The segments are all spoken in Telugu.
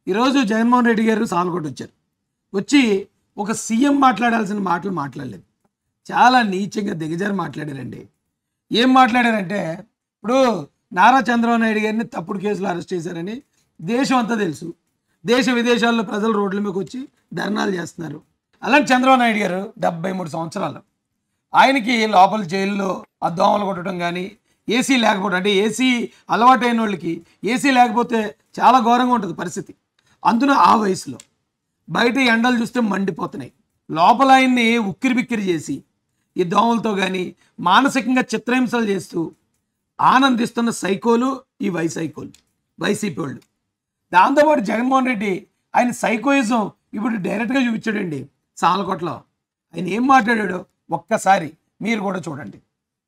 ఈరోజు జగన్మోహన్ రెడ్డి గారు సాల్కోట్ వచ్చారు వచ్చి ఒక సీఎం మాట్లాడాల్సిన మాటలు మాట్లాడలేదు చాలా నీచంగా దిగజారి మాట్లాడారండి ఏం మాట్లాడారంటే ఇప్పుడు నారా చంద్రబాబు నాయుడు గారిని తప్పుడు కేసులో అరెస్ట్ చేశారని దేశం అంతా తెలుసు దేశ విదేశాల్లో ప్రజలు రోడ్ల మీదకి వచ్చి ధర్నాలు చేస్తున్నారు అలాంటి చంద్రబాబు నాయుడు గారు డెబ్బై మూడు సంవత్సరాలు ఆయనకి లోపల జైల్లో ఆ దోమలు కొట్టడం కానీ ఏసీ లేకపోవడం అంటే ఏసీ అలవాటైన వాళ్ళకి ఏసీ లేకపోతే చాలా ఘోరంగా ఉంటుంది పరిస్థితి అందున ఆ వయసులో బయట ఎండలు చూస్తే మండిపోతున్నాయి లోపల ఆయన్ని ఉక్కిరి బిక్కిరి చేసి ఈ దోమలతో కానీ మానసికంగా చిత్రహింసలు చేస్తూ ఆనందిస్తున్న సైకోలు ఈ వై సైకోలు వైసీపీ వాళ్ళు దాంతోపాటు జగన్మోహన్ రెడ్డి ఆయన సైకోయిజం ఇప్పుడు డైరెక్ట్గా చూపించాడండి సాలకోటలో ఆయన ఏం మాట్లాడాడో ఒక్కసారి మీరు కూడా చూడండి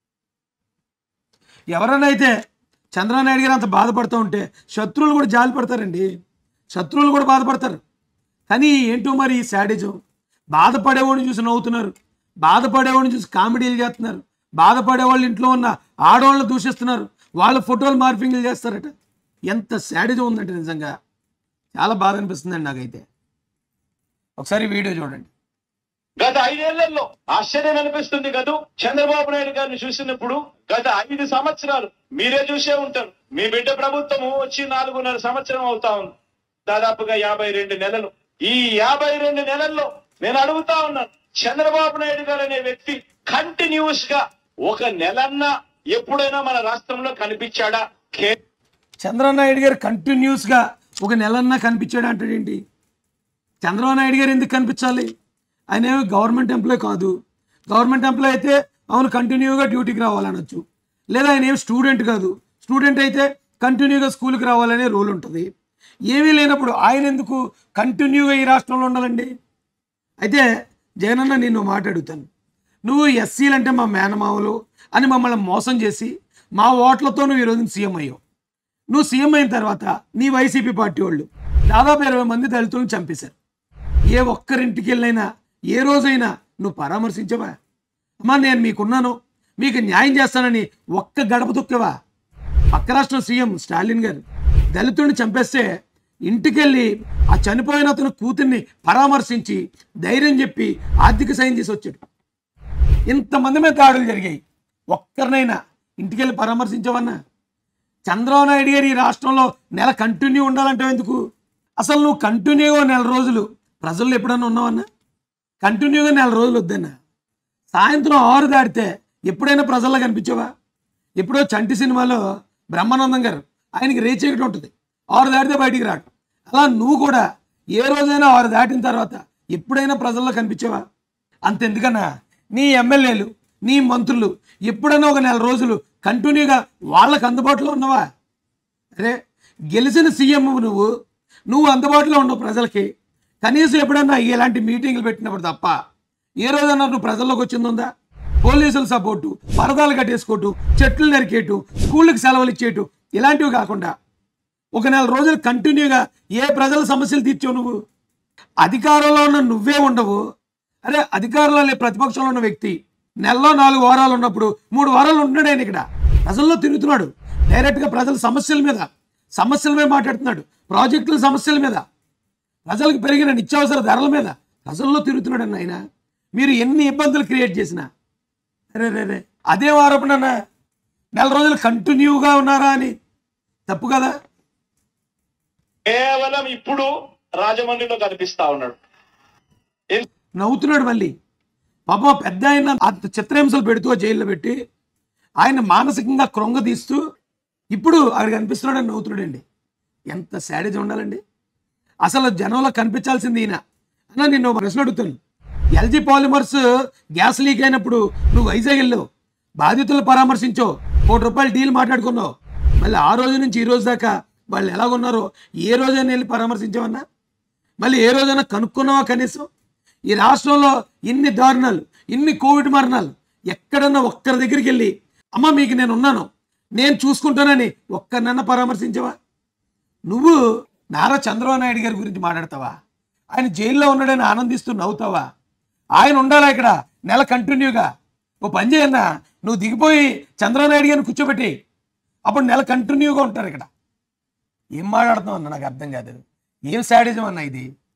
ఎవరైనా అయితే చంద్రబాబు నాయుడు గారు అంత బాధపడుతూ ఉంటే శత్రువులు కూడా జాలి పడతారండి శత్రువులు కూడా బాధపడతారు కానీ ఏంటో మరి ఈ శాడిజం బాధపడేవాడిని చూసి నవ్వుతున్నారు బాధపడేవాడిని చూసి కామెడీలు చేస్తున్నారు బాధపడే వాళ్ళ ఇంట్లో ఉన్న ఆడవాళ్ళని దూషిస్తున్నారు వాళ్ళ ఫోటోలు మార్పింగ్లు చేస్తారట ఎంత శాడిజం ఉందంటే నిజంగా చాలా బాధ అనిపిస్తుందండి నాకైతే ఒకసారి వీడియో చూడండి గత ఐదేళ్లలో ఆశ్చర్యం అనిపిస్తుంది కదూ చంద్రబాబు నాయుడు గారిని చూసినప్పుడు గత ఐదు సంవత్సరాలు మీరే చూసే ఉంటారు మీ బిడ్డ ప్రభుత్వము వచ్చి నాలుగున్నర సంవత్సరం అవుతా ఉంది దాదాపుగా యాభై రెండు నెలలు ఈ యాభై రెండు నెలల్లో నేను అడుగుతా ఉన్నాను చంద్రబాబు నాయుడు గారు అనే వ్యక్తి కంటిన్యూస్ గా ఒక నెలన్నా ఎప్పుడైనా మన రాష్ట్రంలో కనిపించాడా కే- చంద్రబాబు నాయుడు గారు కంటిన్యూస్గా ఒక నెలన్నా కనిపించాడు అంటాడేంటి చంద్రబాబు నాయుడు గారు ఎందుకు కనిపించాలి ఆయన ఏమి గవర్నమెంట్ ఎంప్లాయ్ కాదు గవర్నమెంట్ ఎంప్లాయ్ అయితే అవును కంటిన్యూగా డ్యూటీకి రావాలనొచ్చు లేదా ఆయన ఏమి స్టూడెంట్ కాదు స్టూడెంట్ అయితే కంటిన్యూగా స్కూల్కి రావాలనే రూల్ ఉంటుంది ఏమీ లేనప్పుడు ఆయన ఎందుకు కంటిన్యూగా ఈ రాష్ట్రంలో ఉండాలండి అయితే జగనన్న నేను మాట అడుగుతాను నువ్వు ఎస్సీలు అంటే మా మేనమామలు అని మమ్మల్ని మోసం చేసి మా ఓట్లతో నువ్వు ఈరోజు సీఎం అయ్యావు నువ్వు సీఎం అయిన తర్వాత నీ వైసీపీ పార్టీ వాళ్ళు దాదాపు ఇరవై మంది దళితులను చంపేశారు ఏ ఒక్కరింటికి వెళ్ళైనా ఏ రోజైనా నువ్వు పరామర్శించవా అమ్మా నేను మీకున్నాను మీకు న్యాయం చేస్తానని ఒక్క గడప తొక్కవా పక్క రాష్ట్రం సీఎం స్టాలిన్ గారు దళితుడిని చంపేస్తే ఇంటికెళ్ళి ఆ చనిపోయిన అతను కూతుర్ని పరామర్శించి ధైర్యం చెప్పి ఆర్థిక సాయం చేసి వచ్చాడు ఇంతమంది మీద దాడులు జరిగాయి ఒక్కరినైనా ఇంటికెళ్ళి పరామర్శించవన్నా చంద్రబాబు నాయుడు గారు ఈ రాష్ట్రంలో నెల కంటిన్యూ ఉండాలంటే ఎందుకు అసలు నువ్వు కంటిన్యూగా నెల రోజులు ప్రజల్లో ఎప్పుడన్నా ఉన్నావన్నా కంటిన్యూగా నెల రోజులు వద్దన్నా సాయంత్రం ఆరు దాటితే ఎప్పుడైనా ప్రజల్లో కనిపించావా ఎప్పుడో చంటి సినిమాలో బ్రహ్మానందం గారు ఆయనకి రేచీకటి ఉంటుంది ఆరు దాటితే బయటికి రాడు అలా నువ్వు కూడా ఏ రోజైనా ఆరు దాటిన తర్వాత ఎప్పుడైనా ప్రజల్లో కనిపించావా అంతెందుకన్నా నీ ఎమ్మెల్యేలు నీ మంత్రులు ఎప్పుడైనా ఒక నెల రోజులు కంటిన్యూగా వాళ్ళకు అందుబాటులో ఉన్నావా అరే గెలిచిన సీఎం నువ్వు నువ్వు అందుబాటులో ఉండవు ప్రజలకి కనీసం ఎప్పుడన్నా ఇలాంటి మీటింగ్లు పెట్టినప్పుడు తప్ప ఏ రోజన్నా నువ్వు ప్రజల్లోకి వచ్చిందుందా పోలీసుల సపోర్టు పరదాలు కట్టేసుకోటు చెట్లు నరికేటు స్కూళ్ళకి సెలవులు ఇచ్చేటు ఇలాంటివి కాకుండా ఒక నెల రోజులు కంటిన్యూగా ఏ ప్రజల సమస్యలు తీర్చావు నువ్వు అధికారంలో ఉన్న నువ్వే ఉండవు అరే అధికారంలో లే ప్రతిపక్షంలో ఉన్న వ్యక్తి నెలలో నాలుగు వారాలు ఉన్నప్పుడు మూడు వారాలు ఉంటున్నాడు ఆయన ఇక్కడ ప్రజల్లో తిరుగుతున్నాడు డైరెక్ట్గా ప్రజల సమస్యల మీద సమస్యల మీద మాట్లాడుతున్నాడు ప్రాజెక్టుల సమస్యల మీద ప్రజలకు పెరిగిన నిత్యావసర ధరల మీద ప్రజల్లో తిరుగుతున్నాడు అన్న ఆయన మీరు ఎన్ని ఇబ్బందులు క్రియేట్ చేసినా అరే రే రే అదే ఆరోపణ నెల రోజులు కంటిన్యూగా ఉన్నారా అని తప్పు కదా కేవలం ఇప్పుడు రాజమండ్రిలో కనిపిస్తా ఉన్నాడు ఎన్- నవ్వుతున్నాడు మళ్ళీ పాపం పెద్ద ఆయన అంత చిత్రహింసలు పెడుతూ ఆ జైల్లో పెట్టి ఆయన మానసికంగా కృంగదీస్తూ ఇప్పుడు అక్కడ కనిపిస్తున్నాడని నవ్వుతున్నాడండి ఎంత శాడేజ్ ఉండాలండి అసలు జనంలో కనిపించాల్సింది ఈయన అన్న నేను ఒక ప్రశ్న అడుగుతాను ఎల్జీ పాలిమర్స్ గ్యాస్ లీక్ అయినప్పుడు నువ్వు వైజాగ్ వెళ్ళావు బాధితులను పరామర్శించావు కోటి రూపాయలు డీల్ మాట్లాడుకున్నావు మళ్ళీ ఆ రోజు నుంచి ఈ రోజు దాకా వాళ్ళు ఎలాగున్నారో ఏ రోజైనా వెళ్ళి పరామర్శించావన్నా మళ్ళీ ఏ రోజైనా కనుక్కున్నావా కనీసం ఈ రాష్ట్రంలో ఇన్ని దారుణాలు ఇన్ని కోవిడ్ మరణాలు ఎక్కడన్నా ఒక్కరి దగ్గరికి వెళ్ళి అమ్మ మీకు నేను ఉన్నాను నేను చూసుకుంటానని ఒక్కరినన్నా పరామర్శించవా నువ్వు నారా చంద్రబాబు నాయుడు గారి గురించి మాట్లాడతావా ఆయన జైల్లో ఉన్నాడని ఆనందిస్తూ నవ్వుతావా ఆయన ఉండాలా ఇక్కడ నెల కంటిన్యూగా ఓ పని చేయన్నా నువ్వు దిగిపోయి చంద్రబాబు నాయుడు గారిని కూర్చోబెట్టి అప్పుడు నెల కంటిన్యూగా ఉంటారు ఇక్కడ ఏం మాట్లాడుతున్నావు అన్న నాకు అర్థం కాదు ఏం శాడిజం అన్న ఇది